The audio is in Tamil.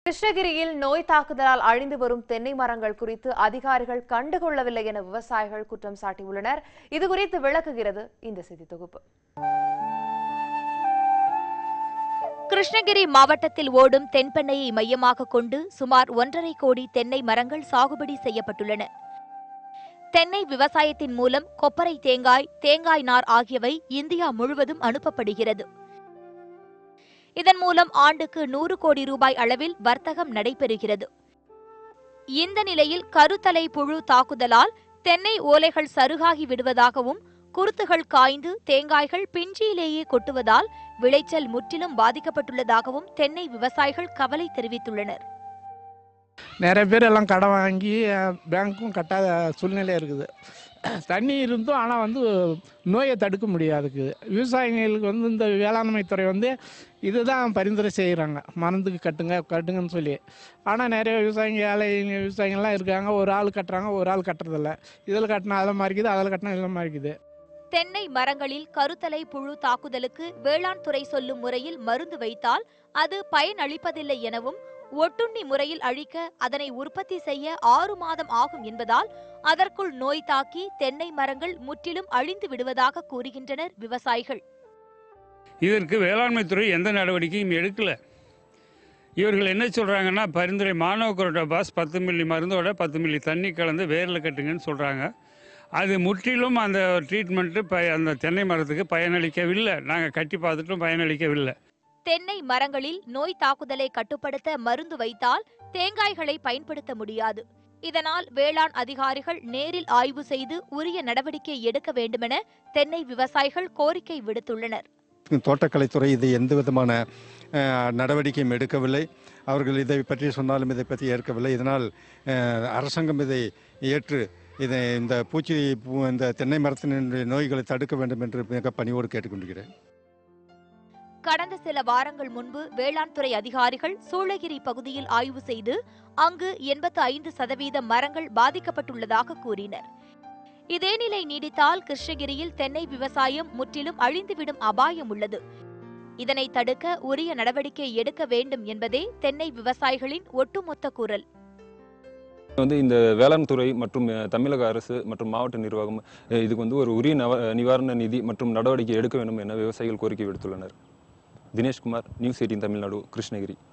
கிருஷ்ணகிரியில் நோய் தாக்குதலால் அழிந்து வரும் தென்னை மரங்கள் குறித்து அதிகாரிகள் கண்டுகொள்ளவில்லை என விவசாயிகள் குற்றம் சாட்டியுள்ளனர் இதுகுறித்து விளக்குகிறது இந்த செய்தி தொகுப்பு கிருஷ்ணகிரி மாவட்டத்தில் ஓடும் தென்பெண்ணையை மையமாக கொண்டு சுமார் ஒன்றரை கோடி தென்னை மரங்கள் சாகுபடி செய்யப்பட்டுள்ளன தென்னை விவசாயத்தின் மூலம் கொப்பரை தேங்காய் தேங்காய் நார் ஆகியவை இந்தியா முழுவதும் அனுப்பப்படுகிறது இதன் மூலம் ஆண்டுக்கு நூறு கோடி ரூபாய் அளவில் வர்த்தகம் நடைபெறுகிறது இந்த நிலையில் கருத்தலை புழு தாக்குதலால் தென்னை ஓலைகள் சருகாகி விடுவதாகவும் குருத்துகள் காய்ந்து தேங்காய்கள் பிஞ்சியிலேயே கொட்டுவதால் விளைச்சல் முற்றிலும் பாதிக்கப்பட்டுள்ளதாகவும் தென்னை விவசாயிகள் கவலை தெரிவித்துள்ளனர் நிறைய பேர் எல்லாம் கடன் வாங்கி அஹ், பேங்க்கும் கட்டாத சூழ்நிலை இருக்குது தண்ணி இருந்தும் ஆனால் வந்து நோயை தடுக்க முடியாதுக்கு விவசாயிகளுக்கு வந்து இந்த வேளாண்மை துறை வந்து இதுதான் பரிந்துரை செய்கிறாங்க மருந்துக்கு கட்டுங்க கட்டுங்கன்னு சொல்லி ஆனால் நிறைய விவசாயிங்க ஏழை விவசாயிகள்லாம் இருக்காங்க ஒரு ஆள் கட்டுறாங்க ஒரு ஆள் கட்டுறதில்ல இதில் கட்டினா அதில் மாறிக்குது அதில் கட்டினா இதில் மாறிக்குது தென்னை மரங்களில் கருத்தலை புழு தாக்குதலுக்கு வேளாண் துறை சொல்லும் முறையில் மருந்து வைத்தால் அது பயனளிப்பதில்லை எனவும் ஒட்டுண்ணி முறையில் அழிக்க அதனை உற்பத்தி செய்ய ஆறு மாதம் ஆகும் என்பதால் அதற்குள் நோய் தாக்கி தென்னை மரங்கள் முற்றிலும் அழிந்து விடுவதாக கூறுகின்றனர் விவசாயிகள் இதற்கு வேளாண்மை துறை எந்த நடவடிக்கையும் எடுக்கல இவர்கள் என்ன சொல்கிறாங்கன்னா பரிந்துரை மானோக்ரோட்டா பாஸ் பத்து மில்லி மருந்தோட பத்து மில்லி தண்ணி கலந்து வேரில் கட்டுங்கன்னு சொல்கிறாங்க அது முற்றிலும் அந்த ட்ரீட்மெண்ட்டு ப அந்த தென்னை மரத்துக்கு பயனளிக்கவில்லை நாங்கள் கட்டி பார்த்துட்டும் பயனளிக்கவில்லை தென்னை மரங்களில் நோய் தாக்குதலை கட்டுப்படுத்த மருந்து வைத்தால் தேங்காய்களை பயன்படுத்த முடியாது இதனால் வேளாண் அதிகாரிகள் நேரில் ஆய்வு செய்து உரிய நடவடிக்கை எடுக்க வேண்டுமென தென்னை விவசாயிகள் கோரிக்கை விடுத்துள்ளனர் தோட்டக்கலைத்துறை இது எந்த விதமான அஹ், நடவடிக்கையும் எடுக்கவில்லை அவர்கள் இதை பற்றி சொன்னாலும் இதை பற்றி ஏற்கவில்லை இதனால் அஹ், அரசாங்கம் இதை ஏற்று இதை இந்த பூச்சி பூ- இந்த தென்னை மரத்தினுடைய நோய்களை தடுக்க வேண்டும் என்று மிக பணிவோடு கேட்டுக்கொண்டிருக்கிறேன் கடந்த சில வாரங்கள் முன்பு வேளாண் துறை அதிகாரிகள் சூளகிரி பகுதியில் ஆய்வு செய்து அங்கு எண்பத்து ஐந்து சதவீத மரங்கள் பாதிக்கப்பட்டுள்ளதாக கூறினர் இதே நிலை நீடித்தால் கிருஷ்ணகிரியில் தென்னை விவசாயம் முற்றிலும் அழிந்துவிடும் அபாயம் உள்ளது இதனை தடுக்க உரிய நடவடிக்கை எடுக்க வேண்டும் என்பதே தென்னை விவசாயிகளின் ஒட்டுமொத்த குரல் வந்து இந்த வேளாண் துறை மற்றும் அஹ், தமிழக அரசு மற்றும் மாவட்ட நிர்வாகம் அஹ், இதுக்கு வந்து ஒரு உரிய நவ நிவாரண நிதி மற்றும் நடவடிக்கை எடுக்க வேண்டும் என விவசாயிகள் கோரிக்கை விடுத்துள்ளனர் தினேஷ்குமார் நியூஸ் எயிட்டின் தமிழ்நாடு கிருஷ்ணகிரி